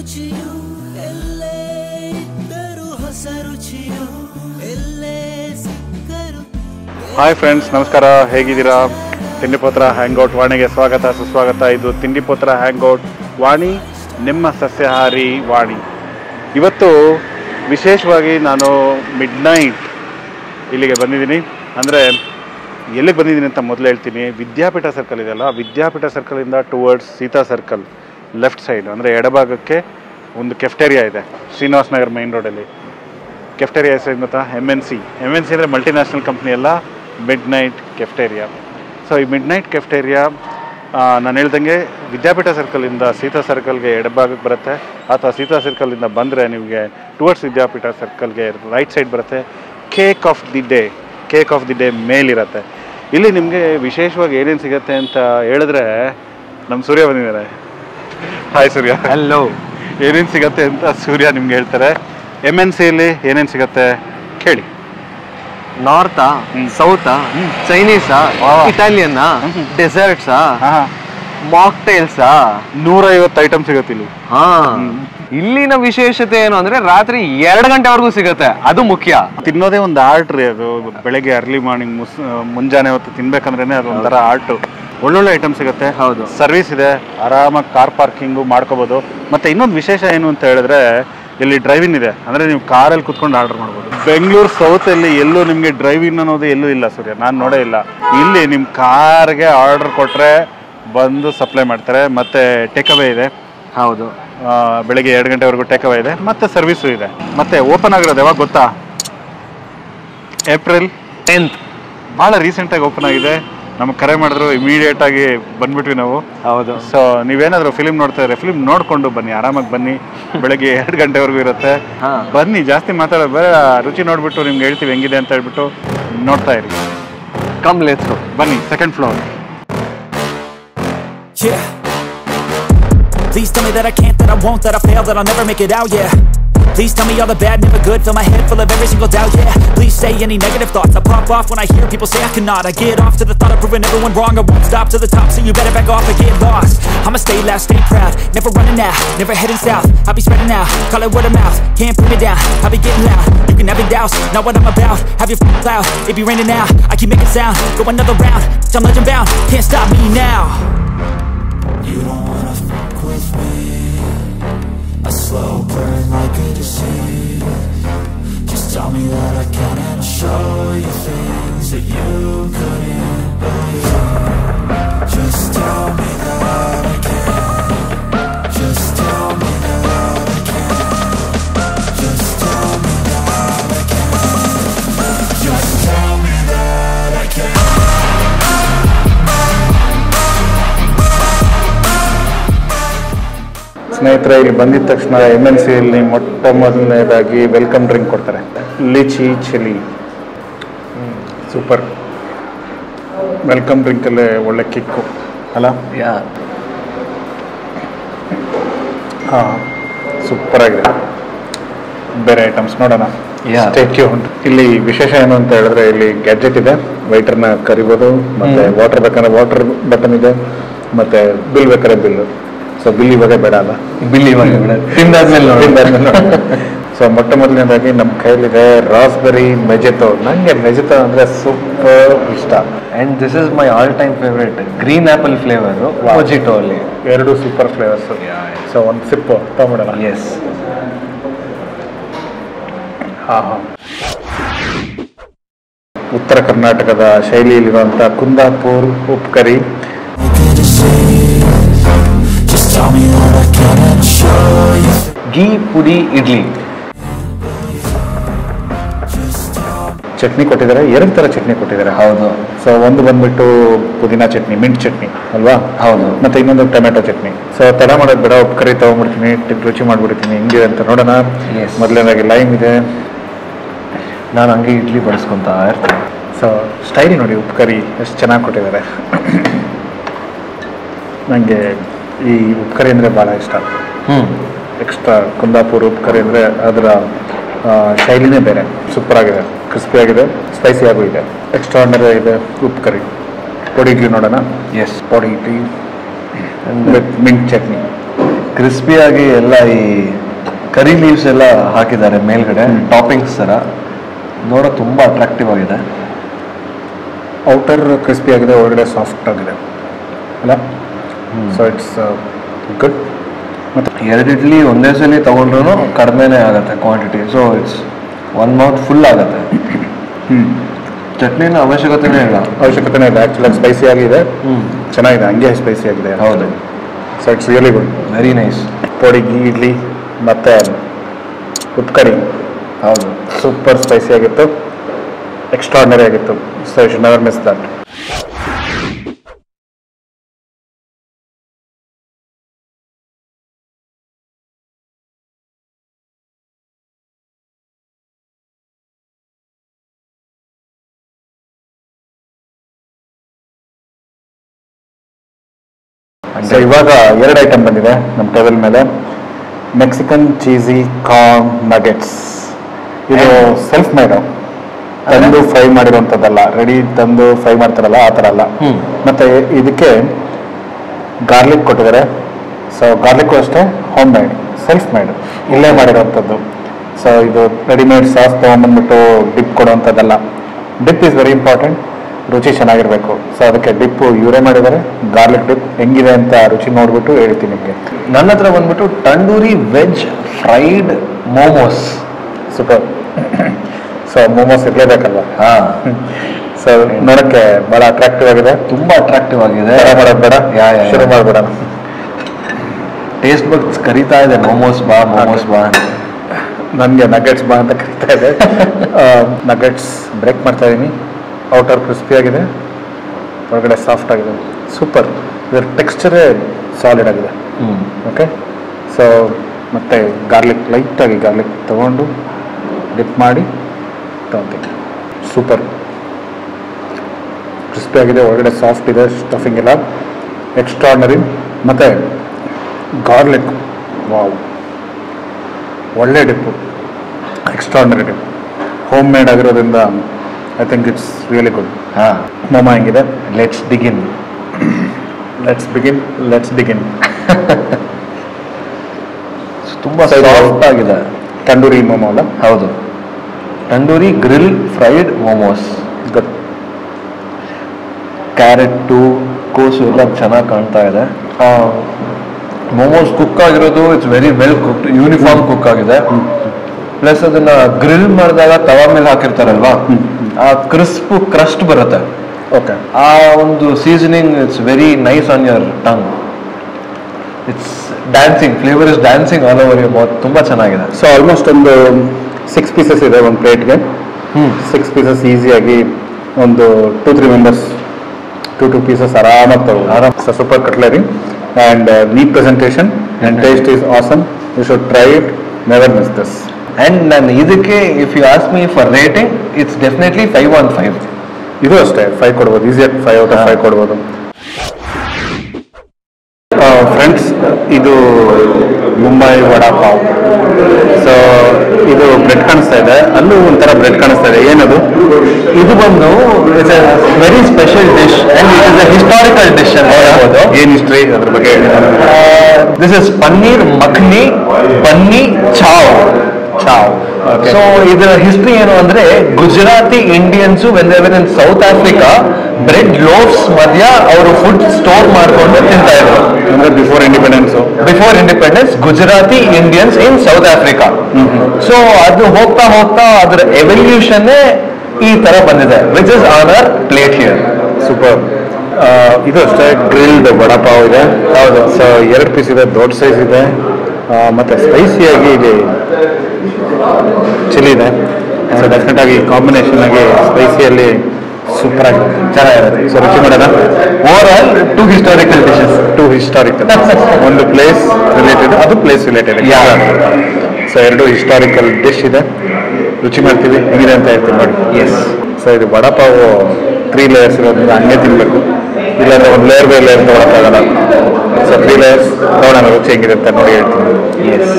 ರುಚಿಯು ಎಲ್ಲೇ ಇದ್ದರೂ ಹೊಸ ರುಚಿಯು ಎಲ್ಲೇ ಸಿಕ್ಕರು ಹಾಯ್ ಫ್ರೆಂಡ್ಸ್ ನಮಸ್ಕಾರ ಹೇಗಿದ್ದೀರಾ ತಿಂಡಿಪೋತ್ರ ಹ್ಯಾಂಗ್ಔಟ್ ವಾಣಿಗೆ ಸ್ವಾಗತ ಸುಸ್ವಾಗತ ಇದು ತಿಂಡಿಪೋತ್ರ ಹ್ಯಾಂಗ್ಔಟ್ ವಾಣಿ ನಿಮ್ಮ ಸಸ್ಯಾಹಾರಿ ವಾಣಿ ಇವತ್ತು ವಿಶೇಷವಾಗಿ ನಾನು ಮಿಡ್ ನೈಟ್ ಇಲ್ಲಿಗೆ ಬಂದಿದ್ದೀನಿ ಅಂದರೆ ಎಲ್ಲಿಗೆ ಬಂದಿದ್ದೀನಿ ಅಂತ ಮೊದಲು ಹೇಳ್ತೀನಿ ವಿದ್ಯಾಪೀಠ ಸರ್ಕಲ್ ಇದೆಯಲ್ಲ ವಿದ್ಯಾಪೀಠ ಸರ್ಕಲಿಂದ towards Seetha circle left side ಅಂದರೆ ಎಡಭಾಗಕ್ಕೆ ಒಂದು ಕೆಫ್ಟೇರಿಯಾ ಇದೆ ಶ್ರೀನಿವಾಸ್ ನಗರ್ ಮೈನ್ ರೋಡಲ್ಲಿ ಕೆಫ್ಟೇರಿಯಾ ಹೆಸರು ಗೊತ್ತಾ M N C M N C ಅಂದರೆ ಮಲ್ಟಿನ್ಯಾಷನಲ್ ಕಂಪ್ನಿ ಎಲ್ಲ ಮಿಡ್ ನೈಟ್ ಕೆಫ್ಟೇರಿಯಾ ಸೊ ಈ ಮಿಡ್ ನೈಟ್ ಕೆಫ್ಟೇರಿಯಾ ನಾನು ಹೇಳ್ದಂಗೆ ವಿದ್ಯಾಪೀಠ ಸರ್ಕಲಿಂದ ಸೀತಾ ಸರ್ಕಲ್ಗೆ ಎಡಭಾಗಕ್ಕೆ ಬರುತ್ತೆ ಅಥವಾ ಸೀತಾ ಸರ್ಕಲಿಂದ ಬಂದರೆ ನಿಮಗೆ ಟುವರ್ಡ್ಸ್ ವಿದ್ಯಾಪೀಠ ಸರ್ಕಲ್ಗೆ ರೈಟ್ ಸೈಡ್ ಬರುತ್ತೆ cake of the day cake of the day ಮೇಲಿರುತ್ತೆ ಇಲ್ಲಿ ನಿಮಗೆ ವಿಶೇಷವಾಗಿ ಏನೇನು ಸಿಗುತ್ತೆ ಅಂತ ಹೇಳಿದ್ರೆ ನಮ್ಮ ಸೂರ್ಯ ಬಂದಿದ್ದಾರೆ ಹಾಯ್ ಸೂರ್ಯ ಹಲೋ ಏನೇನು ಸಿಗತ್ತೆ ಅಂತ ಸೂರ್ಯ ನಿಮ್ಗೆ ಹೇಳ್ತಾರೆ ಎಮ್ ಎನ್ ಸಿಯಲ್ಲಿ ಏನೇನು ಸಿಗತ್ತೆ ಕೇಳಿ ನಾರ್ತಾ ಹ್ಮ್. ಸೌತಾ ಹ್ಮ್. ಚೈನೀಸಾ ವಾವ್. ಇಟಾಲಿಯನ್ನಾ ಹ್ಮ್. ಡೆಸರ್ಟ್ಸಾ ಹಾಂ ಮಾಕ್ಟೇಲ್ಸಾ ನೂರೈವತ್ತು ಐಟಮ್ ಸಿಗತ್ತೆ ಇಲ್ಲಿ ಹಾ ಇಲ್ಲಿನ ವಿಶೇಷತೆ ಏನು ಅಂದ್ರೆ ರಾತ್ರಿ ಎರಡು ಗಂಟೆವರೆಗೂ ಸಿಗುತ್ತೆ ಅದು ಮುಖ್ಯ ತಿನ್ನೋದೇ ಒಂದು ಆರ್ಟ್ ರೀ ಅದು ಬೆಳಗ್ಗೆ ಅರ್ಲಿ ಮಾರ್ನಿಂಗ್ ಮುಸ್ ಮುಂಜಾನೆ ಹೊತ್ತು ತಿನ್ಬೇಕಂದ್ರೆ ಅದು ಒಂಥರ ಆರ್ಟು ಒಳ್ಳೊಳ್ಳೆ ಐಟಮ್ ಸಿಗುತ್ತೆ ಹೌದು. ಸರ್ವಿಸ್ ಇದೆ ಆರಾಮಾಗಿ ಕಾರ್ ಪಾರ್ಕಿಂಗು ಮಾಡ್ಕೋಬೋದು ಮತ್ತೆ ಇನ್ನೊಂದು ವಿಶೇಷ ಏನು ಅಂತ ಹೇಳಿದ್ರೆ ಇಲ್ಲಿ ಡ್ರೈವಿಂಗ್ ಇದೆ ಅಂದ್ರೆ ನೀವು ಕಾರಲ್ಲಿ ಕುತ್ಕೊಂಡು ಆರ್ಡರ್ ಮಾಡ್ಬೋದು ಬೆಂಗಳೂರು ಸೌತಲ್ಲಿ ಎಲ್ಲೂ ನಿಮಗೆ ಡ್ರೈವಿಂಗ್ ಅನ್ನೋದು ಎಲ್ಲೂ ಇಲ್ಲ ಸೂರ್ಯ ನಾನು ನೋಡೇ ಇಲ್ಲ ಇಲ್ಲಿ ನಿಮ್ಮ ಕಾರ್ಗೆ ಆರ್ಡರ್ ಕೊಟ್ಟರೆ ಬಂದು ಸಪ್ಲೈ ಮಾಡ್ತಾರೆ ಮತ್ತೆ ಟೇಕ್ ಅವೇ ಇದೆ ಹೌದು ಆ, ಬೆಳಗ್ಗೆ ಎರಡು ಗಂಟೆವರೆಗೂ ಟೇಕ್ ಅವೇ ಇದೆ ಮತ್ತೆ ಸರ್ವಿಸು ಇದೆ ಮತ್ತೆ ಓಪನ್ ಆಗಿರೋದು ಯಾವಾಗ ಗೊತ್ತಾ ಏಪ್ರಿಲ್ ಟೆಂತ್ ಭಾಳ ರೀಸೆಂಟಾಗಿ ಓಪನ್ ಆಗಿದೆ ನಮಗೆ ಕರೆ ಮಾಡಿದ್ರು ಇಮಿಡಿಯೇಟ್ ಆಗಿ ಬಂದ್ಬಿಟ್ವಿ ನಾವು ಹೌದು ಸೊ ನೀವೇನಾದರೂ ಫಿಲಿಮ್ ನೋಡ್ತಾ ಇದ್ರೆ ಫಿಲಿಮ್ ನೋಡ್ಕೊಂಡು ಬನ್ನಿ ಆರಾಮಾಗಿ ಬನ್ನಿ ಬೆಳಗ್ಗೆ ಎರಡು ಗಂಟೆವರೆಗೂ ಇರುತ್ತೆ ಹಾ. ಬನ್ನಿ ಜಾಸ್ತಿ ಮಾತಾಡೋದು ಬೇಡ ರುಚಿ ನೋಡ್ಬಿಟ್ಟು ನಿಮ್ಗೆ ಹೇಳ್ತೀವಿ ಹೆಂಗಿದೆ ಅಂತ ಹೇಳ್ಬಿಟ್ಟು ನೋಡ್ತಾ ಇರಿ ಕಮ್ ಲೆಟ್ಸ್ ಗೋ ಬನ್ನಿ second floor Yeah. Please tell me that I can't, that I won't, that I fail, that I'll never make it out, yeah. Please tell me all the bad, never good, fill my head full of every single doubt, yeah. Please say any negative thoughts, I pop off when I hear people say I cannot. I get off to the thought of proving everyone wrong, I won't stop to the top, so you better back off and get lost. I'ma stay loud, stay proud, never running out, never heading south. I'll be spreading out, call it word of mouth, can't put me down, I'll be getting loud. You can have it douse, not what I'm about, have your f***ing cloud, it be raining now, I keep making sound, go another round, I'm legend bound, can't stop me now. You don't wanna fuck with me A slow burn like a disease Just tell me that I can and I'll show you things that you couldn't believe Just tell me that I can Just tell me that I can Just tell me that I can Just tell me that I can ಸ್ನೇಹಿತರೆ ಇಲ್ಲಿ ಬಂದಿದ ತಕ್ಷಣ M N ಸಿಯಲ್ಲಿ ಮೊಟ್ಟ ಮೊದಲನೇದಾಗಿ welcome drink ಕೊಡ್ತಾರೆ litchi chilli super welcome ಡ್ರಿಂಕಲ್ಲೇ ಒಳ್ಳೆ ಕಿಕ್ಕು ಅಲ್ಲ ಯಾ ಹಾಂ ಸೂಪರ್ ಆಗಿದೆ ಬೇರೆ ಐಟಮ್ಸ್ ನೋಡೋಣ Yeah. ಸ್ಟೇಕ್ ಇಲ್ಲಿ ವಿಶೇಷ ಏನು ಅಂತ ಹೇಳಿದ್ರೆ ಇಲ್ಲಿ ಗ್ಯಾಜೆಟ್ ಇದೆ ವೈಟರ್ನ ಕರಿಬೋದು ಮತ್ತೆ ವಾಟರ್ ಬೇಕಂದ್ರೆ ವಾಟರ್ ಬಟನ್ ಇದೆ ಮತ್ತೆ ಬಿಲ್ ಬೇಕಾದ್ರೆ ಬಿಲ್ ಸೊ ಬಿಲ್ ಇವಾಗ ಬೇಡ ಅಲ್ಲ ಬಿಲ್ಲಿ ತಿಂದಾದ್ಮೇಲೆ ನೋಡಿ ಸೊ ಮೊಟ್ಟ ಮೊದಲನೇದಾಗಿ ನಮ್ಮ ಕೈಲಿದೆ ರಾಸ್ಬೆರಿ ಮೆಜೆತೋ ನನಗೆ ಮೆಜೆತೋ ಅಂದರೆ ಸೂಪರ್ ಇಷ್ಟ and this is my all time favourite green apple flavour mojito ಅಲ್ಲಿ ಎರಡು ಸೂಪರ್ ಫ್ಲೇವರ್ಸ್ ಸೊ ಒಂದು ಸಿಪ್ಪು ತಗೊಂಬಿಡೋಣ ಎಸ್ ಹಾಂ ಹಾಂ ಉತ್ತರ ಕರ್ನಾಟಕದ ಶೈಲಿಯಲ್ಲಿರುವಂಥ ಕುಂದಾಪುರ್ ಉಪ್ಪು ಕರಿ Just tell me that I can and I'll show you ghee ಪುಡಿ ಇಡ್ಲಿ ಚಟ್ನಿ ಕೊಟ್ಟಿದ್ದಾರೆ ಎರಡು ಥರ ಚಟ್ನಿ ಕೊಟ್ಟಿದ್ದಾರೆ ಹೌದು ಸೊ ಒಂದು ಬಂದ್ಬಿಟ್ಟು ಪುದೀನ ಚಟ್ನಿ ಮಿಂಟ್ ಚಟ್ನಿ ಅಲ್ವಾ ಹೌದು ಮತ್ತೆ ಇನ್ನೊಂದು ಟೊಮೆಟೊ ಚಟ್ನಿ ಸೊ ತಡ ಮಾಡೋದು ಬೇಡ ಉಪ್ಪು ಕರಿ ತೊಗೊಂಡ್ಬಿಡ್ತೀನಿ ಟಿ- ರುಚಿ ಮಾಡಿಬಿಡ್ತೀನಿ ಹೆಂಗಿದೆ ಅಂತ ನೋಡೋಣ Yes. ಮೊದಲನೇದಾಗಿ ಲೈಮ್ ಇದೆ ನಾನು ಹಂಗೆ ಇಡ್ಲಿ ಬಡಿಸ್ಕೊಂತ ಇರ್ತೀನಿ ಸೊ ಸ್ಟೈಲ್ ನೋಡಿ ಉಪ್ಪು ಕರಿ ಎಷ್ಟು ಚೆನ್ನಾಗಿ ಕೊಟ್ಟಿದ್ದಾರೆ ನನಗೆ ಈ ಉಪ್ಪು ಕರಿ ಅಂದರೆ ಭಾಳ ಇಷ್ಟ ಹ್ಮ್ ಎಕ್ಸ್ಟ್ರಾ ಕುಂದಾಪುರ ಉಪ್ಪು ಕರಿ ಅಂದರೆ ಅದರ ಆ, ಶೈಲಿನೇ ಬೇರೆ ಸೂಪರ್ ಆಗಿದೆ ಕ್ರಿಸ್ಪಿ ಆಗಿದೆ ಸ್ಪೈಸಿ ಆಗೂ ಇದೆ ಎಕ್ಸ್ಟ್ರಾ ಇದೆ ಉಪ್ಪು ಕರಿ ಪೊಡಿ ಇಡ್ಲಿ ನೋಡೋಣ yes podi idli with mint chutney ಕ್ರಿಸ್ಪಿಯಾಗಿ ಎಲ್ಲ ಈ ಕರಿ ಲೀವ್ಸ್ ಎಲ್ಲ ಹಾಕಿದ್ದಾರೆ ಮೇಲ್ಗಡೆ ಟಾಪಿಂಗ್ಸ್ ಥರ ನೋಡೋ ತುಂಬ ಅಟ್ರಾಕ್ಟಿವ್ ಆಗಿದೆ ಔಟರ್ ಕ್ರಿಸ್ಪಿ ಆಗಿದೆ ಒಳಗಡೆ ಸಾಫ್ಟ್ ಆಗಿದೆ ಅಲ್ಲ ಸೊ ಇಟ್ಸ್ ಗುಡ್ ಮತ್ತು ಎರಡು ಇಡ್ಲಿ ಒಂದೇ ಸಲ ತೊಗೊಂಡ್ರು ಕಡಿಮೆನೇ ಆಗುತ್ತೆ quantity so it's one mouthful ಆಗುತ್ತೆ ಚಟ್ನಿನ ಅವಶ್ಯಕತೆನೇ ಇಲ್ಲ ಅವಶ್ಯಕತೆನೇ ಇದೆ ಆ್ಯಕ್ಚುಲಾಗಿ ಸ್ಪೈಸಿ ಆಗಿದೆ ಹ್ಞೂ ಚೆನ್ನಾಗಿದೆ ಹಂಗೆ ಸ್ಪೈಸಿ ಆಗಿದೆ ಹೌದು so it's really good very nice ಪೋಡಿಗಿ ಇಡ್ಲಿ ಮತ್ತು ಉಪ್ಕರಿ ಹೌದು ಸೂಪರ್ ಸ್ಪೈಸಿ ಆಗಿತ್ತು ಎಕ್ಸ್ಟ್ರಾರ್ನರಿ ಆಗಿತ್ತು so you should never miss that so ಇವಾಗ ಎರಡು ಐಟಮ್ ಬಂದಿದೆ ನಮ್ಮ ಟೇಬಲ್ ಮೇಲೆ ಮೆಕ್ಸಿಕನ್ ಚೀಸಿ ಕಾರ್ನ್ ನಗೆಟ್ಸ್ ಇದು ಸೆಲ್ಫ್ ಮೇಡು ತಂದು ಫ್ರೈ ಮಾಡಿರುವಂಥದ್ದಲ್ಲ ರೆಡಿ ತಂದು ಫ್ರೈ ಮಾಡ್ತಾರಲ್ಲ ಆ ಥರ ಅಲ್ಲ ಹ್ಮ್. ಮತ್ತೆ ಇದಕ್ಕೆ ಗಾರ್ಲಿಕ್ ಕೊಟ್ಟಿದ್ದಾರೆ ಸೊ ಗಾರ್ಲಿಕ್ಕು ಅಷ್ಟೇ ಹೋಮ್ ಮೇಡ್ ಸೆಲ್ಫ್ ಮೇಡ್ ಇಲ್ಲೇ ಮಾಡಿರೋವಂಥದ್ದು ಸೊ ಇದು ರೆಡಿಮೇಡ್ ಸಾಸ್ ತೊಗೊಂಬಂದ್ಬಿಟ್ಟು ಡಿಪ್ ಕೊಡುವಂಥದ್ದಲ್ಲ ಡಿಪ್ ಇಸ್ ವೆರಿ ಇಂಪಾರ್ಟೆಂಟ್ ರುಚಿ ಚೆನ್ನಾಗಿರಬೇಕು ಸೊ ಅದಕ್ಕೆ ಡಿಪ್ಪು ಇವರೇ ಮಾಡಿದ್ದಾರೆ ಗಾರ್ಲಿಕ್ ಡಿಪ್ ಹೆಂಗಿದೆ ಅಂತ ರುಚಿ ನೋಡ್ಬಿಟ್ಟು ಹೇಳ್ತೀನಿ ನಿಮಗೆ ನನ್ನ ಹತ್ರ ಬಂದ್ಬಿಟ್ಟು tandoori veg fried momos super so momos ಇರಲೇಬೇಕಲ್ವಾ ಹಾಂ ಸೊ ನೋಡೋಕ್ಕೆ ಭಾಳ ಅಟ್ರಾಕ್ಟಿವ್ ಆಗಿದೆ ತುಂಬ ಅಟ್ರಾಕ್ಟಿವ್ ಆಗಿದೆ ಬೇಡ ಮಾಡೋದು ಬೇಡ ಯಾ, ಯಾ, ಯಾ. ಶುರು ಮಾಡ್ಬೇಡ ಟೇಸ್ಟ್ ಬಗ್ಸ್ ಕರಿತಾ ಇದೆ ಮೋಮೋಸ್ ಬಾ ಮೋಮೋಸ್ ಬಾ ನನಗೆ ನಗೆಟ್ಸ್ ಬಾ ಅಂತ ಕರಿತಾ ಇದೆ ನಗೆಟ್ಸ್ ಬ್ರೇಕ್ ಮಾಡ್ತಾ ಇದ್ದೀನಿ ಔಟರ್ ಕ್ರಿಸ್ಪಿ ಆಗಿದೆ ಒಳಗಡೆ ಸಾಫ್ಟ್ ಆಗಿದೆ ಸೂಪರ್ ಇದರ ಟೆಕ್ಸ್ಚರೇ ಸಾಲಿಡ್ ಆಗಿದೆ ಹ್ಞೂ ಓಕೆ ಸೊ ಮತ್ತು ಗಾರ್ಲಿಕ್ ಲೈಟಾಗಿ ಗಾರ್ಲಿಕ್ ತೊಗೊಂಡು ಡಿಪ್ ಮಾಡಿ ತೊಗೊತೀನಿ ಸೂಪರ್ ಕ್ರಿಸ್ಪಿ ಆಗಿದೆ ಒಳಗಡೆ ಸಾಫ್ಟ್ ಇದೆ ಸ್ಟಫಿಂಗ್ ಎಲ್ಲ ಎಕ್ಸ್ಟ್ರಾರ್ನರಿ ಮತ್ತು ಗಾರ್ಲಿಕ್ ವಾವ್ ಒಳ್ಳೆ dip extraordinary dip home made ಆಗಿರೋದ್ರಿಂದ I think it's really good ಹಾಂ ಮೊಮ ಹೆಂಗಿದೆ let's begin let's begin let's begin ತುಂಬ So ಇದು- ಸಾಫ್ಟ್ ಆಗಿದೆ ತಂದೂರಿ ಮೊಮೋ ಅಲ್ಲ ಹೌದು tandoori grill fried momos good carrot ಕೋಸು ಎಲ್ಲ ಚೆನ್ನಾಗಿ ಕಾಣ್ತಾ ಇದೆ ಮೋಮೋಸ್ ಕುಕ್ ಆಗಿರೋದು it's very well cook uniform cook ಆಗಿದೆ ಪ್ಲಸ್ ಅದನ್ನ ಗ್ರಿಲ್ ಮಾಡಿದಾಗ ತವಾ ಮೇಲೆ ಹಾಕಿರ್ತಾರಲ್ವಾ ಆ ಕ್ರಿಸ್ಪ್ ಕ್ರಸ್ಟ್ ಬರುತ್ತೆ ಓಕೆ ಆ ಒಂದು seasoning it's very nice on your tongue it's dancing flavour is dancing all over your mouth ತುಂಬ ಚೆನ್ನಾಗಿದೆ ಸೊ ಆಲ್ಮೋಸ್ಟ್ ಒಂದು ಸಿಕ್ಸ್ ಪೀಸಸ್ ಇದೆ ಒಂದು ಪ್ಲೇಟ್ಗೆ ಹ್ಞೂ ಸಿಕ್ಸ್ ಪೀಸಸ್ ಈಸಿಯಾಗಿ ಒಂದು two three members two two pieces ಆರಾಮಾಗಿ ತಗೋ ಆರಾಮ್ super cutlery and neat presentation and taste is awesome you should try it never miss this and ನಾನು ಇದಕ್ಕೆ if you ask me for rating it's definitely five on five ಇದು ಅಷ್ಟೇ five ಕೊಡ್ಬೋದು ಈಸಿಯಾಗಿ five out of five ಕೊಡ್ಬೋದು friends ಇದು Mumbai vada pav so ಇದು bread ಕಾಣಿಸ್ತಾ ಇದೆ ಅಲ್ಲೂ ಒಂಥರ ಬ್ರೆಡ್ ಕಾಣಿಸ್ತಾ ಇದೆ ಏನದು ಇದು ಬಂದು it's a very special dish and it is a historical dish ಅಂತ ಹೇಳ್ಬೋದು ಏನು ಹಿಸ್ಟ್ರಿ ಅದ್ರ ಬಗ್ಗೆ ಹೇಳಿ this is paneer makhani bunny chow chow Okay. So ಇದರ ಹಿಸ್ಟ್ರಿ ಏನು ಅಂದ್ರೆ Gujarati Indians when they were in South Africa bread loafs ಮಧ್ಯ ಅವರು ಫುಡ್ ಸ್ಟೋರ್ ಮಾಡ್ಕೊಂಡು ತಿಂತಾ ಇದ್ರು ಅಂದ್ರೆ before independence before independence Gujarati Indians in South Africa so ಅದು ಹೋಗ್ತಾ ಹೋಗ್ತಾ ಅದರ ಎವಲ್ಯೂಷನ್ ಈ ತರ ಬಂದಿದೆ which is on our plate here super ಇದು ಅಷ್ಟೇ ಗ್ರಿಲ್ಡ್ ವಡಾಪಾವ್ ಇದೆ ಹೌದು ಸೊ ಎರಡು ಪೀಸ್ ಇದೆ ದೊಡ್ಡ ಸೈಜ್ ಇದೆ ಆ, ಮತ್ತೆ ಸ್ಪೈಸಿಯಾಗಿ ಇಲ್ಲಿ ಚಿಲ್ಲಿ ಇದೆ ಸೊ ಡೆಫಿನೆಟ್ ಆಗಿ ಕಾಂಬಿನೇಷನ್ ಆಗಿ ಸ್ಪೈಸಿಯಲ್ಲಿ ಸೂಪರ್ ಆಗಿದೆ ಚೆನ್ನಾಗಿರುತ್ತೆ ಸೊ ರುಚಿ ಮಾಡೋಣ overall two historical dishes two historical ಒಂದು ಪ್ಲೇಸ್ ರಿಲೇಟೆಡ್ ಅದು ಪ್ಲೇಸ್ ರಿಲೇಟೆಡ್ ಸೊ ಎರಡು ಹಿಸ್ಟಾರಿಕಲ್ ಡಿಶ್ ಇದೆ ರುಚಿ ಮಾಡ್ತೀವಿ ಹೆಂಗಿದೆ ಅಂತ ಹೇಳ್ತೀವಿ ನೋಡಿ ಎಸ್ ಸೊ ಇದು ವಡಾಪಾವ್ ತ್ರೀ ಲೇಯರ್ಸ್ ಇರೋದ್ರಿಂದ ಹಂಗೆ ತಿನ್ನಬೇಕು ಇಲ್ಲಾಂದ್ರೆ ಒಂದು ಲೇಯರ್ ಬೈ ಲೇಯರ್ ತೊಗೊಳಕ್ಕಾಗಲ್ಲ ಸೊ ತ್ರೀ ಲೇಯರ್ಸ್ ತೊಗೊಳೋಣ ರುಚಿ ಹೆಂಗಿದೆ ಅಂತ ನೋಡಿ ಹೇಳ್ತೀನಿ ಎಸ್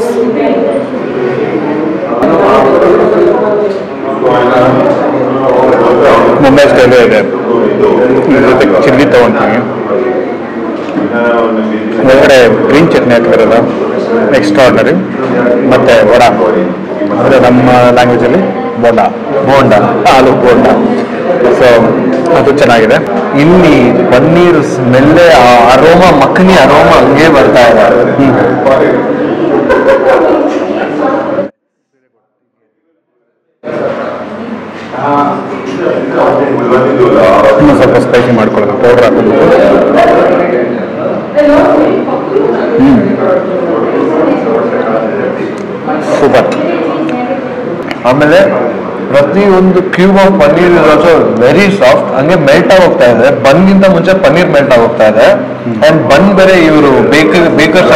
ಮುಂಬೈ ಸ್ಟೈಲು ಇದೆ ಇದ್ರ ಜೊತೆ ಚಿಲ್ಲಿ ತೊಗೊಳ್ತೀವಿ ಒಳಗಡೆ ಗ್ರೀನ್ ಚಟ್ನಿ ಹಾಕಿರೋದು ಎಕ್ಸ್ಟ್ರಾರ್ಡನರಿ ಮತ್ತು ವಡ ಅಂದರೆ ನಮ್ಮ ಲ್ಯಾಂಗ್ವೇಜಲ್ಲಿ ಬೋಂಡ ಬೋಂಡ ಆಲೂ ಬೋಂಡ ಸೊ ಅದು ಚೆನ್ನಾಗಿದೆ ಇಲ್ಲಿ ಪನ್ನೀರ್ ಸ್ಮೆಲ್ಲೇ ಆ ಅರೋಮ ಮಕ್ಕನಿ ಅರೋಮ ಹಂಗೆ ಬರ್ತಾ ಇದೆ ಇನ್ನೂ ಸ್ವಲ್ಪ ಸ್ಪೈಸಿ ಮಾಡ್ಕೊಳ್ಳೋಣ ಪೌಡ್ರ್ ಹಾಕೋಬೇಕು ಸೂಪರ್ ಆಮೇಲೆ ಪ್ರತಿಯೊಂದು cube of paneer is also very soft ಹಂಗೆ ಮೆಲ್ಟ್ ಆಗಿ ಹೋಗ್ತಾ ಇದೆ ಬನ್ಗಿಂತ ಮುಂಚೆ ಪನ್ನೀರ್ ಮೆಲ್ಟ್ ಆಗಿ ಹೋಗ್ತಾ ಇದೆ ಅಂಡ್ ಬನ್ ಬೇರೆ ಇವರು baker bakers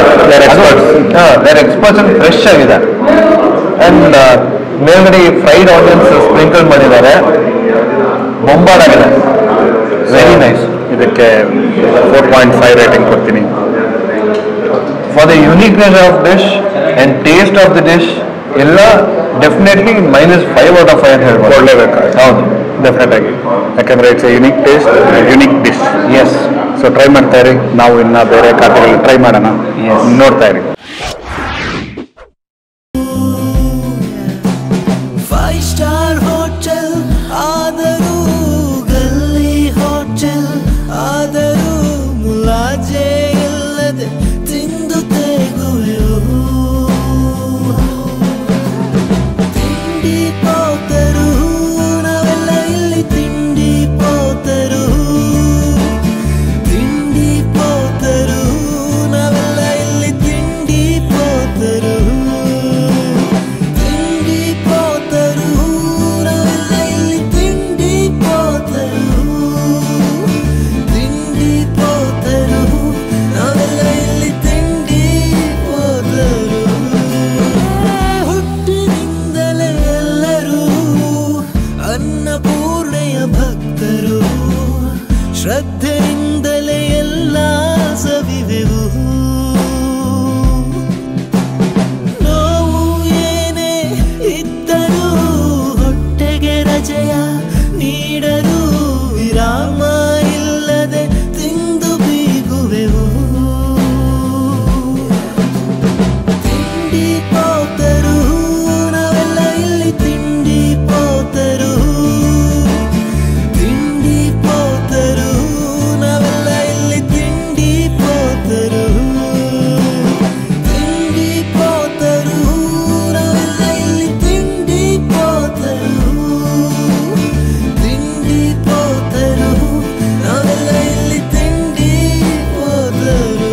they're experts and fresh ಆಗಿದೆ ಅಂಡ್ ಮೇಲ್ಗಡೆ ಫ್ರೈಡ್ ಆನಿಯನ್ಸ್ ಸ್ಪ್ರಿಂಕಲ್ ಮಾಡಿದ್ದಾರೆ ಬೊಂಬಾಡಾಗಿದೆ ವೆರಿ ನೈಸ್ ಇದಕ್ಕೆ ಫೋರ್ ಪಾಯಿಂಟ್ ಫೈವ್ ರೇಟಿಂಗ್ ಕೊಡ್ತೀನಿ for the uniqueness of dish and taste of the dish ಎಲ್ಲ definitely minus five out of five ಅಂತ ಹೇಳ್ಬೋದು ಕೊಡಲೇಬೇಕು ಹೌದು ಡೆಫಿನೆಟ್ ಆಗಿ ಯಾಕಂದ್ರೆ it's unique taste unique dish yes so try ಮಾಡ್ತಾ ಇರಿ ನಾವು ಇನ್ನ ಬೇರೆ ಖಾತೆಗಳಲ್ಲಿ ಟ್ರೈ ಮಾಡೋಣ Yes. ನೋಡ್ತಾ ಇರಿ ಫೈವ್ ಸ್ಟಾರ್ ಹೋಟೆಲ್ ಆದರೂ ಗಲ್ಲಿ ಹೋಟೆಲ್ ಆದರೂ ಮುಲಾಜೆ ಇಲ್ಲದೆ ತಿಂದು ತೆಗುವೆವು ತಿಂಡಿ ಪೋತರು ನಾವೆಲ್ಲ ಇಲ್ಲಿ ತಿಂಡಿ ಪೋತರು ತಿಂಡಿ ಪೋತರು ನಾವೆಲ್ಲ ಇಲ್ಲಿ ತಿಂಡಿ ಪೋತರು ತಿಂಡಿ ಪೋತರು ನಾವೆಲ್ಲ ಇಲ್ಲಿ ತಿಂಡಿ ಪೋತರು ತಿಂಡಿ ಪೋತರು ನಾವೆಲ್ಲ ಇಲ್ಲಿ ತಿಂಡಿ ಪೋತರು ಹುಟ್ಟಿನಿಂದಲೇ ಎಲ್ಲರೂ ಅನ್ನಪೂರ್ಣೆಯ ಭಕ್ತರು ಶ್ರದ್ಧೆಯಿಂದಲೇ ಎಲ್ಲ ಸವಿವೆವು ನೋವು ಏನೇ ಇದ್ದರೂ ಹೊಟ್ಟೆಗೆ ರಜೆಯ ನೀಡಲು ವಿರಾಮ ಇಲ್ಲದೆ ತಿಂದು ಬೀಗುವೆವು ತಿಂಡಿ ಪೋತರು ನಾವೆಲ್ಲ ಇಲ್ಲಿ ತಿಂಡಿ ಪೋತರು ತಿಂಡಿ ಪೋತರು ನಾವೆಲ್ಲ ಇಲ್ಲಿ ತಿಂಡಿ ಪೋತರು ತಿಂಡಿ ಪೋತರು ನಾವೆಲ್ಲ ಇಲ್ಲಿ ತಿಂಡಿ ಪೋತರು ತಿಂಡಿ ಪೋತರು ನಾವೆಲ್ಲ ಇಲ್ಲಿ ತಿಂಡಿ ಪೋತರು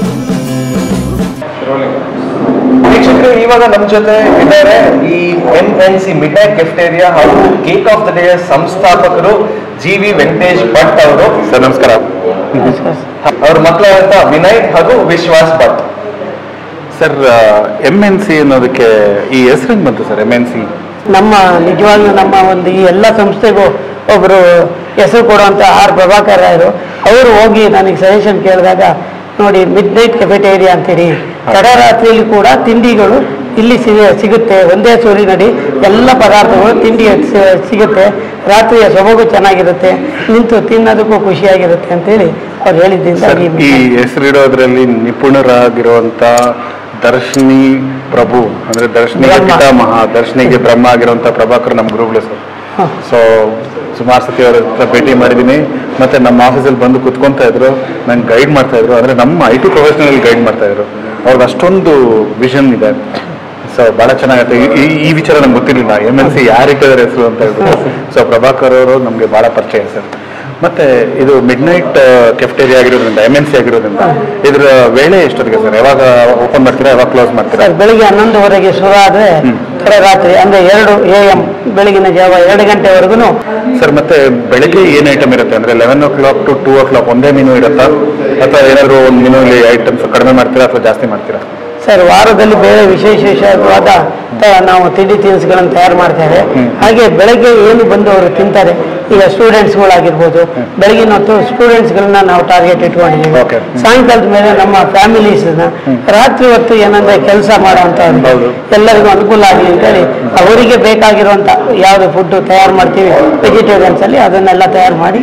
ವೀಕ್ಷಕರು ಇವಾಗ ನಮ್ಮ ಜೊತೆ ಇದ್ದಾರೆ ಈ N N C midnight cafeteria ಹಾಗೂ ಕೇಕ್ ಆಫ್ ದ ಡೇ ಸಂಸ್ಥಾಪಕರು ಜಿ ವಿ ವೆಂಕಟೇಶ್ ಭಟ್ ಅವರು ಸರ್ ನಮಸ್ಕಾರ ಅವ್ರ ಮಕ್ಕಳಾದಂತ ವಿನಯ್ ಹಾಗೂ Vishwas Bhat sir M N C ಅನ್ನೋದಕ್ಕೆ ಈ ಹೆಸರು ಹೆಂಗ್ ಬಂತು ಸರ್ ಎಮ್ ಎನ್ ಸಿ ನಮ್ಮ ನಿಜವಾಗ್ಲೂ ನಮ್ಮ ಒಂದು ಈ ಎಲ್ಲ ಸಂಸ್ಥೆಗೂ ಒಬ್ಬರು ಹೆಸರು ಕೊಡುವಂಥ ಆರ್ ಪ್ರಭಾಕರ್ ರಾಯರು ಅವರು ಹೋಗಿ ನನಗೆ ಸಜೆಷನ್ ಕೇಳಿದಾಗ ನೋಡಿ ಮಿಡ್ ನೈಟ್ ಕೆಫೆಟೇರಿಯಾ ಅಂತೀರಿ ತಡರಾತ್ರಿಯಲ್ಲಿ ಕೂಡ ತಿಂಡಿಗಳು ಇಲ್ಲಿ ಸಿಗ ಸಿಗುತ್ತೆ ಒಂದೇ ಸೂರಿನಡಿ ಎಲ್ಲ ಪದಾರ್ಥಗಳು ತಿಂಡಿ ಸಿ- ಸಿಗುತ್ತೆ ರಾತ್ರಿಯ ಸೊಬಗು ಚೆನ್ನಾಗಿರುತ್ತೆ ನಿಂತು ತಿನ್ನೋದಕ್ಕೂ ಖುಷಿಯಾಗಿರುತ್ತೆ ಅಂತೇಳಿ ಅವ್ರು ಹೇಳಿದ್ದಿಂದ ಸರ್ ಈ ಈ ಹೆಸರಿಡೋದ್ರಲ್ಲಿ ನಿಪುಣರಾಗಿರುವಂತ ದರ್ಶಿನಿ ಪ್ರಭು ಅಂದ್ರೆ ದರ್ಶನಿಗೆ ಬ್ರಹ್ಮ. ಪಿತಾಮಹ ದರ್ಶನಿಗೆ ಬ್ರಹ್ಮ ಆಗಿರುವಂತ ಪ್ರಭಾಕರ್ ನಮ್ಮ ಗುರುಗಳು ಸರ್ ಹ. ಸೊ ಸುಮಾರು ಸತಿ ಅವ್ರ ಹತ್ರ ಭೇಟಿ ಮಾಡಿದ್ದೀನಿ ಮತ್ತೆ ನಮ್ಮ ಆಫೀಸಲ್ಲಿ ಬಂದು ಕುತ್ಕೊಂತ ಇದ್ರು ನಂಗೆ ಗೈಡ್ ಮಾಡ್ತಾ ಇದ್ರು ಅಂದ್ರೆ ನಮ್ಮ ಐ ಟಿ ಪ್ರೊಫೆಷನಲ್ ಗೈಡ್ ಮಾಡ್ತಾ ಇದ್ರು ಅವ್ರಿಗೆ ಅಷ್ಟೊಂದು ವಿಷನ್ ಇದೆ ಸೊ ಬಹಳ ಚೆನ್ನಾಗತ್ತೆ ಈ- ಈ ಈ ವಿಚಾರ ನಮ್ಗೆ ಗೊತ್ತಿರಲಿಲ್ಲ ಎಮ್ ಎಲ್ ಸಿ ಯಾರು ಇಟ್ಟಿದ್ದಾರೆ ಹೆಸರು ಅಂತ ಹೇಳ್ಬಿಟ್ಟು ಸೊ ಪ್ರಭಾಕರ್ ಅವರು ನಮಗೆ ಬಹಳ ಪರಿಚಯ ಸರ್ ಮತ್ತೆ ಇದು ಮಿಡ್ ನೈಟ್ ಕೆಫ್ಟೇರಿಯಾ ಆಗಿರೋದ್ರಿಂದ ಎಮ್ ಎನ್ ಸಿ ಆಗಿರೋದ್ರಿಂದ ಇದ್ರ ವೇಳೆ ಎಷ್ಟೊತ್ತಿಗೆ ಸರ್ ಯಾವಾಗ ಓಪನ್ ಮಾಡ್ತೀರಾ ಯಾವಾಗ ಕ್ಲೋಸ್ ಮಾಡ್ತೀರಾ ಸರ್ ಬೆಳಿಗ್ಗೆ ಹನ್ನೊಂದುವರೆಗೆ ಶುರು ಆದರೆ ತಡರಾತ್ರಿ ಅಂದರೆ ಎರಡು ಎ ಎಂ ಬೆಳಗಿನ ಜಾವ ಎರಡು ಗಂಟೆವರೆಗೂ ಸರ್ ಮತ್ತೆ ಬೆಳಗ್ಗೆ ಏನ್ ಐಟಮ್ ಇರುತ್ತೆ ಅಂದ್ರೆ eleven o'clock to two o'clock ಒಂದೇ ಮೆನು ಇರುತ್ತಾ ಅಥವಾ ಏನಾದ್ರು ಒಂದು ಮೆನುಲಿ ಐಟಮ್ಸ್ ಕಡಿಮೆ ಮಾಡ್ತೀರಾ ಅಥವಾ ಜಾಸ್ತಿ ಮಾಡ್ತೀರಾ ಸರ್ ವಾರದಲ್ಲಿ ಬೇರೆ ವಿಶೇಷ ವಿಶೇಷವಾದ ತ- ನಾವು ತಿಂಡಿ ತಿನಿಸುಗಳನ್ನು ತಯಾರು ಮಾಡ್ತೇವೆ ಹಾಗೆ ಬೆಳಗ್ಗೆ ಏನು ಬಂದು ಅವರು ತಿಂತಾರೆ ಈಗ ಸ್ಟೂಡೆಂಟ್ಸ್ಗಳಾಗಿರ್ಬೋದು ಬೆಳಗಿನ ಹೊತ್ತು ಸ್ಟೂಡೆಂಟ್ಸ್ಗಳನ್ನ ನಾವು ಟಾರ್ಗೆಟ್ ಇಟ್ಕೊಂಡಿದ್ದೀವಿ Okay. ಸಾಯಂಕಾಲದ ಮೇಲೆ ನಮ್ಮ ಫ್ಯಾಮಿಲೀಸ್ನ ರಾತ್ರಿ ಹೊತ್ತು ಏನಂದ್ರೆ ಕೆಲಸ ಮಾಡುವಂಥವ್ರು ಹೌದು. ಎಲ್ಲರಿಗೂ ಅನುಕೂಲ ಆಗಲಿ ಅಂತೇಳಿ ಅವರಿಗೆ ಬೇಕಾಗಿರುವಂಥ ಯಾವುದು ಫುಡ್ ತಯಾರು ಮಾಡ್ತೀವಿ ವೆಜಿಟೇರಿಯನ್ಸ್ ಅಲ್ಲಿ ಅದನ್ನೆಲ್ಲ ತಯಾರು ಮಾಡಿ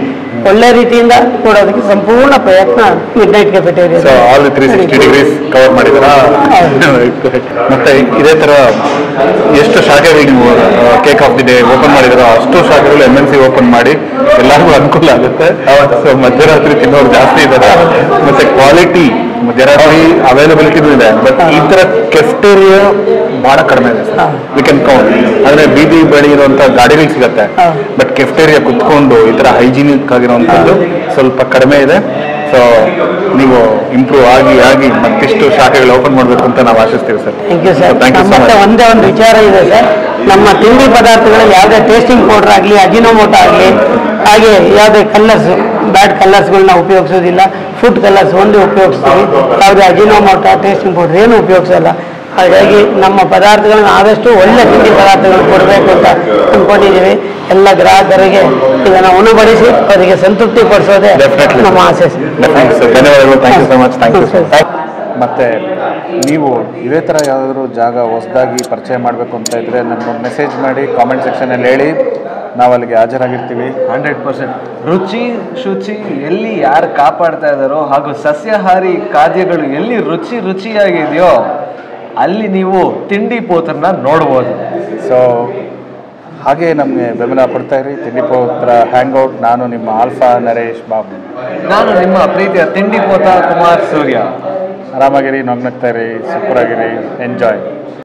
ಒಳ್ಳೆ ರೀತಿಯಿಂದ ಕೊಡೋದಕ್ಕೆ ಸಂಪೂರ್ಣ ಪ್ರಯತ್ನ midnight so cafeteria all three sixty degrees cover ಮಾಡಿದಾರಾ ಮತ್ತೆ ಇದೇ ತರ ಎಷ್ಟು ಶಾಖೆಗಳು ನೀವು cake of the day open ಮಾಡಿದಾರೋ ಅಷ್ಟು ಶಾಖೆಗಳು ಎಮ್ ಎನ್ ಸಿ ಓಪನ್ ಮಾಡಿ ಎಲ್ಲರಿಗೂ ಅನುಕೂಲ ಆಗುತ್ತೆ ಸೊ ಮಧ್ಯರಾತ್ರಿ ತಿನ್ನೋರು ಜಾಸ್ತಿ ಇದ್ದಾರೆ ಮತ್ತೆ ಕ್ವಾಲಿಟಿ ಮಧ್ಯರಾತ್ರಿ ಅವೈಲಬಿಲಿಟಿನೂ ಇದೆ ಬಟ್ ಈ ತರ ಕೆಫ್ಟೇರಿಯಾ ಬಹಳ ಕಡಿಮೆ ಇದೆ ವಿ ಕ್ಯಾನ್ ಕೌಂಟ್ ಅಂದ್ರೆ ಬೀದಿ ಬಳಿ ಇರುವಂತ ಗಾಡಿಗಳು ಸಿಗತ್ತೆ ಹಾ. ಬಟ್ ಕೆಫ್ಟೇರಿಯಾ ಕುತ್ಕೊಂಡು ಈ ತರ ಹೈಜಿನಿಕ್ ಆಗಿರುವಂತದ್ದು ಸ್ವಲ್ಪ ಕಡಿಮೆ ಇದೆ ಸೊ ನೀವು ಇಂಪ್ರೂವ್ ಆಗಿ ಆಗಿ ಮತ್ತಿಷ್ಟು ಶಾಖೆಗಳು ಓಪನ್ ಮಾಡಬೇಕು ಅಂತ ನಾವು ಆಶಿಸ್ತೀವಿ sir thank you sir thank you so ಮತ್ತೆ ಮಚ್ ಒಂದೇ ಒಂದು ವಿಚಾರ ಇದೆ ಸರ್ ನಮ್ಮ ತಿಂಡಿ ಪದಾರ್ಥಗಳಲ್ಲಿ ಯಾವುದೇ ಟೇಸ್ಟಿಂಗ್ ಪೌಡರ್ ಆಗಲಿ ಅಜಿನೋಮೋಟೋ ಆಗಲಿ ಹಾಗೆ ಯಾವುದೇ ಕಲರ್ಸ್ ಬ್ಯಾಡ್ ಕಲರ್ಸ್ಗಳನ್ನ ಉಪಯೋಗಿಸೋದಿಲ್ಲ ಫುಡ್ ಕಲರ್ಸ್ ಒಂದೇ ಉಪಯೋಗಿಸ್ತೀವಿ ಯಾವುದೇ ಅಜಿನೋಮೋಟೋ ಟೇಸ್ಟಿಂಗ್ ಪೌಡರ್ ಏನು ಉಪಯೋಗಿಸಲ್ಲ ಹಾಗಾಗಿ ನಮ್ಮ ಪದಾರ್ಥಗಳನ್ನ ಆದಷ್ಟು ಒಳ್ಳೆ ತಿಂಡಿ ಪದಾರ್ಥಗಳು ಕೊಡಬೇಕು ಅಂತ ಅಂದ್ಕೊಂಡಿದ್ದೀವಿ ಎಲ್ಲ ಗ್ರಾಹಕರಿಗೆ ಇದನ್ನು ಉಣಬಡಿಸಿ ಅವರಿಗೆ ಸಂತೃಪ್ತಿ ಪಡಿಸೋದೇ Definitely. ನಮ್ಮ ಆಸೆ ಸರ್ ಡೆಫಿನೆಟ್ಲಿ ಸರ್ ಧನ್ಯವಾದಗಳು thank you so much thank you ಹ್ಮ್, sir. ಮತ್ತೆ ನೀವು ಇದೇ ಥರ ಯಾವುದಾದ್ರು ಜಾಗ ಹೊಸದಾಗಿ ಪರಿಚಯ ಮಾಡಬೇಕು ಅಂತ ಇದ್ರೆ ನಮ್ಗೊಂದು ಮೆಸೇಜ್ ಮಾಡಿ ಕಾಮೆಂಟ್ ಸೆಕ್ಷನಲ್ಲಿ ಹೇಳಿ ನಾವು ಅಲ್ಲಿಗೆ ಹಾಜರಾಗಿರ್ತೀವಿ ಹಂಡ್ರೆಡ್ ಪರ್ಸೆಂಟ್ ರುಚಿ ಶುಚಿ ಎಲ್ಲಿ ಯಾರು ಕಾಪಾಡ್ತಾ ಇದ್ದಾರೋ ಹಾಗೂ ಸಸ್ಯಾಹಾರಿ ಖಾದ್ಯಗಳು ಎಲ್ಲಿ ರುಚಿ ರುಚಿಯಾಗಿದೆಯೋ ಅಲ್ಲಿ ನೀವು ತಿಂಡಿ ಪೋತ್ರನ್ನ ನೋಡ್ಬೋದು ಸೊ ಹಾಗೆ ನಮಗೆ ಬೆಂಬಲ ಕೊಡ್ತಾ ಇರಿ ತಿಂಡಿ ಪೋತ್ರ ಹ್ಯಾಂಗ್ಔಟ್ ನಾನು ನಿಮ್ಮ ಆಲ್ಫಾ ನರೇಶ್ ಬಾಬು ನಾನು ನಿಮ್ಮ ಪ್ರೀತಿಯ ತಿಂಡಿ ಪೋತ ಕುಮಾರ್ ಸೂರ್ಯ ಆರಾಮಾಗಿರಿ ನಗ್ನಗ್ತಾ ಇರಿ ಸೂಪರ್ ಆಗಿರಿ ಎಂಜಾಯ್